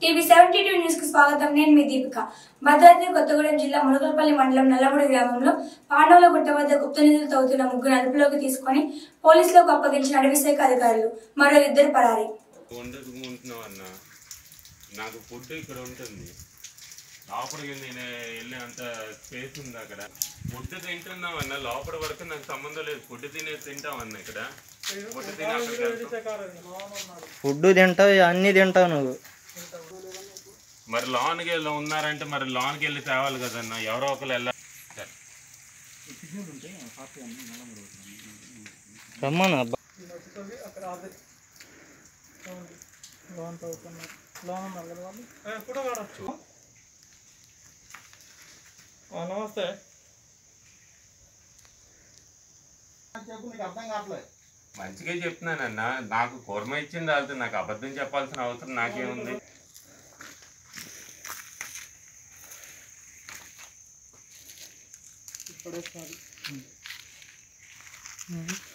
TV seventy two news కు స్వాగతం నేను మీ దీపిక భద్రాద్రి కొత్తగూడెం జిల్లా మునగల్పల్లి మండలం నల్లముడి గ్రామంలో పాండవుల గుట్ట వద్ద గుప్త నిధులు తవ్వుతున్న ముగ్గురు అదుపులోకి తీసుకొని పోలీసులకు అప్పగించిన అటవీ శాఖ అధికారులు మరో ఇద్దరు పరారీ వండుకుంటున్నావు అన్న నాకు ఫుడ్ ఇక్కడ ఉంటుంది లోపలికి నేను వెళ్ళే అంత స్పేస్ ఉంది అక్కడ ఫుడ్ తింటున్నాం అన్న లోపల వరకు నాకు సంబంధం లేదు ఫుడ్ తినే తింటాం అన్న ఇక్కడ ఫుడ్ తిని అక్కడికి వెళ్తాం. ఫుడ్ తింటావు అన్నీ తింటావు నువ్వు మరి లోన్కి వెళ్ళి ఉన్నారంటే మరి లోన్కి వెళ్ళి తేవాలి కదన్న ఎవరో ఒకరు వెళ్ళాలి రమ్మను అబ్బా నమస్తే మంచిగా చెప్తున్నానన్న నాకు కూరమ ఇచ్చింది వాళ్ళతో నాకు అబద్ధం చెప్పాల్సిన అవసరం నాకేముంది ఇప్పుడే